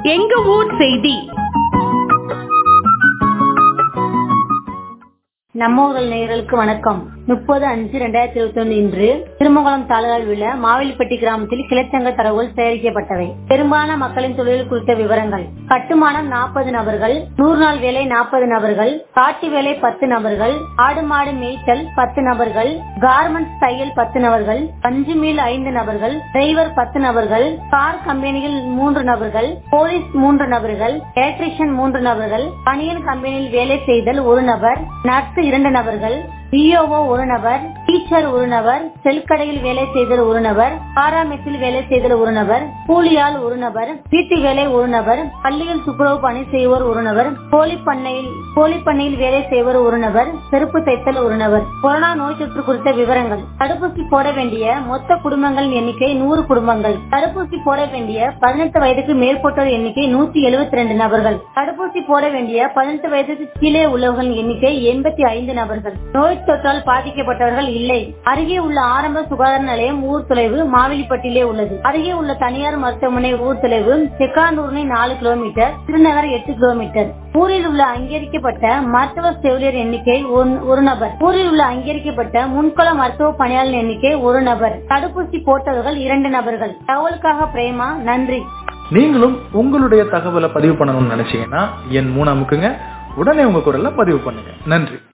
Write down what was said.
எங்க ஊர் செய்தி நம்ம ஊரல் நேயர்களுக்கு வணக்கம் முப்பது அஞ்சு ரெண்டாயிரத்தி இருபத்தி ஒன்று இன்று திருமங்கலம் தாலுகாவில் உள்ள மாவிலிப்பட்டி கிராமத்தில் கிளைச்சங்க தரவுகள் சேகரிக்கப்பட்டவை பெரும்பாலான மக்களின் தொழில் குறித்த விவரங்கள் கட்டுமானம் நாற்பது நபர்கள் நூறு நாள் வேலை நாற்பது நபர்கள் காட்டு வேலை பத்து நபர்கள் ஆடு மாடு மேய்த்தல் பத்து நபர்கள் கார்மெண்ட்ஸ் தையல் பத்து நபர்கள் பஞ்சு மீல் ஐந்து நபர்கள் டிரைவர் பத்து நபர்கள் கார் கம்பெனியில் மூன்று நபர்கள் போலீஸ் மூன்று நபர்கள் எலக்ட்ரிஷியன் மூன்று நபர்கள் பனியன் கம்பெனியில் வேலை செய்தல் ஒரு நபர் நர்ஸ் இரண்டு நபர்கள் பிஓஓ ஒரு நபர் டீச்சர் ஒரு நபர் செல்கடையில் வேலை செய்தல் ஒரு நபர் பாராமெத்தில் வேலை செய்தல் ஒரு நபர் கூலியால் ஒரு நபர் வீட்டு வேலை ஒரு நபர் பள்ளியில் துப்புரவு பணி செய்வோர் ஒரு நபர் கோழி பண்ணையில் கோழி பண்ணையில் வேலை செய்வோர் ஒரு நபர் செருப்பு தைத்தல் ஒரு நபர் கொரோனா நோய் தொற்று குறித்த விவரங்கள் தடுப்பூசி போட வேண்டிய மொத்த குடும்பங்களின் எண்ணிக்கை நூறு குடும்பங்கள் தடுப்பூசி போட வேண்டிய பதினெட்டு வயதுக்கு மேற்பட்டோர் எண்ணிக்கை நூத்தி எழுபத்தி ரெண்டு நபர்கள் தடுப்பூசி போட வேண்டிய பதினெட்டு வயதுக்கு கீழே உள்ளவர்களின் எண்ணிக்கை எண்பத்தி ஐந்து நபர்கள் நோய் தொற்றால் பாதிக்கப்பட்டவர்கள் இல்லை அருகே உள்ள ஆரம்ப சுகாதார நிலையம் ஊர் தொலைவு மாவிலிப்பட்டியிலே உள்ளது அருகே உள்ள தனியார் மருத்துவமனை ஊர் தொலைவு செக்கானூர்னை நாலு கிலோமீட்டர் திருநகர் எட்டு கிலோமீட்டர் ஊரில் உள்ள அங்கீகரிக்கப்பட்ட மருத்துவ செவிலியர் எண்ணிக்கை ஒன்- ஒரு நபர் ஊரில் உள்ள அங்கீகரிக்கப்பட்ட முன்கள மருத்துவ பணியாளர் எண்ணிக்கை ஒரு நபர் தடுப்பூசி போட்டவர்கள் இரண்டு நபர்கள் தகவலுக்காக பிரேமா நன்றி நீங்களும் உங்களுடைய தகவலை பதிவு பண்ணணும்னு நினைச்சீங்கன்னா என் மூணு அமுக்குங்க உடனே உங்க குரல்ல பதிவு பண்ணுங்க நன்றி